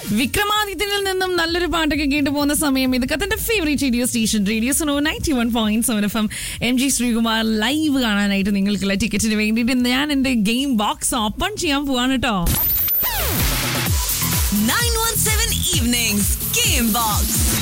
വിക്രമാദിത്യനിൽ നിന്നും നല്ലൊരു പാട്ടൊക്കെ കേട്ടു പോകുന്ന സമയം ഇത് കത്തന്റെ favourite radio station radio so ninety one point seven F M M G Sreekumar live കാണാനായിട്ട് നിങ്ങൾക്കുള്ള ടിക്കറ്റിന് വേണ്ടിയിട്ട് ഞാൻ എന്റെ ഗെയിം ബോക്സ് ഓപ്പൺ ചെയ്യാൻ പോവാണ് കേട്ടോ 917 Evenings Game Box.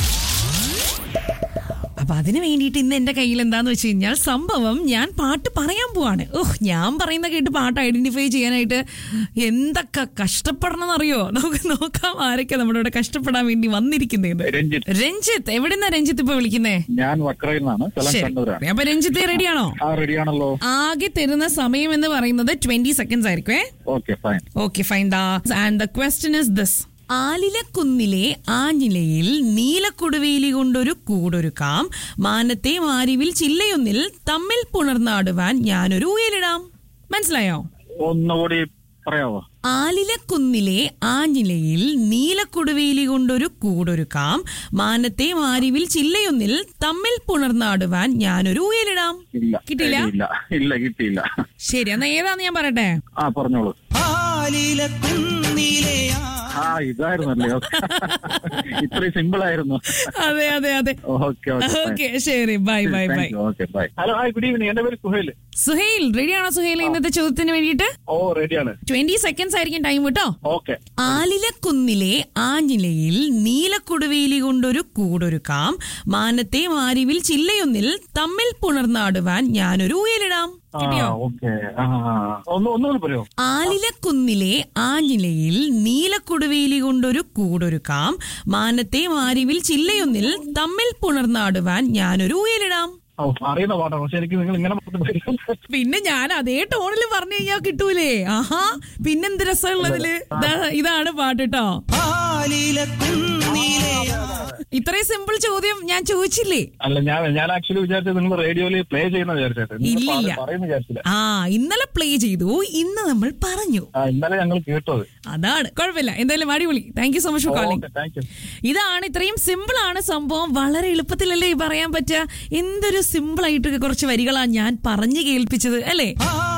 അപ്പൊ അതിന് വേണ്ടിയിട്ട് ഇന്ന് എന്റെ കയ്യിൽ എന്താന്ന് വെച്ച് കഴിഞ്ഞാൽ സംഭവം ഞാൻ പാട്ട് പറയാൻ പോവാണ് ഓഹ് ഞാൻ പറയുന്ന കേട്ട് പാട്ട് ഐഡന്റിഫൈ ചെയ്യാനായിട്ട് എന്തൊക്കെ കഷ്ടപ്പെടണം അറിയോ നമുക്ക് നോക്കാം ആരൊക്കെ നമ്മുടെ ഇവിടെ കഷ്ടപ്പെടാൻ വേണ്ടി വന്നിരിക്കുന്നത് രഞ്ജിത്ത് രഞ്ജിത്ത് എവിടെന്നാ രഞ്ജിത്ത് ഇപ്പൊ വിളിക്കുന്നേ ഞാൻ വക്രയിൽ നിന്നാണ് സ്ഥലം ശരി കണ്ണൂരാണ് അപ്പൊ രഞ്ജിത്ത് റെഡിയാണോ ആ റെഡിയാണല്ലോ ആകെ തരുന്ന സമയം എന്ന് പറയുന്നത് ട്വന്റി സെക്കൻഡ്സ് ആയിരിക്കുമേ ഓക്കെ ഫൈൻ ഓക്കെ ഫൈൻ ദാ and the question is this ആലിലക്കുന്നിലെ ആഞ്ഞിലയിൽ നീലക്കൊടുവേലി കൊണ്ടൊരു കൂടൊരുക്കാം മാനത്തെ മാരിവിൽ ചില്ലയൊന്നിൽ തമ്മിൽ പുണർന്നാടുവാൻ ഞാനൊരു ഉയലിടാം മനസ്സിലായോ ഒന്നുകൂടി പറയാവോ ആലിലക്കുന്നിലെ ആഞ്ഞിലയിൽ നീലക്കൊടുവേലി കൊണ്ടൊരു കൂടൊരുക്കാം മാനത്തെ മാരിവിൽ ചില്ലയൊന്നിൽ തമ്മിൽ പുണർന്നാടുവാൻ ഞാനൊരു ഉയലിടാം ഇല്ല കിട്ടിയില്ല? ഇല്ല ഇല്ല കിട്ടിയില്ല ശരി എന്നാ ഏതാന്ന് ഞാൻ പറയട്ടെ ആ പറഞ്ഞോളൂ ആലിലക്കുന്നിലെ ആ ഇതായിരുന്നല്ലേ ഇത്രയും സിമ്പിൾ ആയിരുന്നു അതെ അതെ അതെ ഓക്കെ ഓക്കെ ശരി bye bye bye okay bye hello hi good evening എന്റെ പേര് സുഹേൽ സുഹൈൽ റെഡിയാണോ സുഹൈൽ ഇന്നത്തെ ചോദ്യത്തിന് വേണ്ടിയിട്ട് ഓ റെഡിയാണ് ട്വന്റി സെക്കൻഡ്സ് ആയിരിക്കും ടൈം കേട്ടോ ഓക്കെ ആലിലക്കുന്നിലെ ആഞ്ഞിലയിൽ നീലക്കൊടുവേലി കൊണ്ടൊരു കൂടൊരുക്കാം മാനത്തെ മാരിവിൽ ചില്ലയൊന്നിൽ തമ്മിൽ പുണർന്നാടുവാൻ ഞാനൊരു ഉയലിടാം ആ കിട്ടിയോ ഓക്കെ ആ ഒന്ന് ഒന്നുകൂടി പറയോ ആലിലക്കുന്നിലെ ആഞ്ഞിലയിൽ നീലക്കൊടുവേലി കൊണ്ടൊരു കൂടൊരുക്കാം മാനത്തെ മാരിവിൽ ചില്ലയൊന്നിൽ തമ്മിൽ പുണർന്നാടുവാൻ ഞാനൊരു ഉയലിടാം ഓ അറിയുന്ന പാട്ടാണ് പക്ഷെ എനിക്ക് നിങ്ങൾ ഇങ്ങനെ പറഞ്ഞ് തരും. പിന്നെ ഞാൻ അതേ ടോണിൽ പറഞ്ഞു കഴിഞ്ഞാൽ കിട്ടൂലേ ആഹാ പിന്നെന്ത് രസമുള്ളതില് ദാ ഇതാണ് പാട്ട് കേട്ടോ ആലിലക്കുന്നിലെ ഇത്രയും സിമ്പിൾ ചോദ്യം ഞാൻ ചോദിച്ചില്ലേ അല്ല ഞാൻ ഞാൻ ആക്ച്വലി വിചാരിച്ചത് നിങ്ങൾ റേഡിയോയിൽ പ്ലേ ചെയ്യുന്ന വിചാരിച്ചത് ഇല്ലില്ല. പറയുന്ന വിചാരിച്ചില്ല ആ ഇന്നലെ പ്ലേ ചെയ്തു ഇന്ന് നമ്മൾ പറഞ്ഞു ആ ഇന്നലെ ഞങ്ങൾ കേട്ടത് അതാണ് കുഴപ്പമില്ല എന്തായാലും അടിപൊളി thank you so much for calling okay thank you ഇതാണ് ഇത്രയും സിമ്പിൾ ആണ് സംഭവം വളരെ എളുപ്പത്തിലല്ലേ ഈ പറയാൻ പറ്റുക എന്തൊരു സിമ്പിൾ ആയിട്ട് കുറച്ച് വരികളാണ് ഞാൻ പറഞ്ഞു കേൾപ്പിച്ചത് അല്ലേ ആ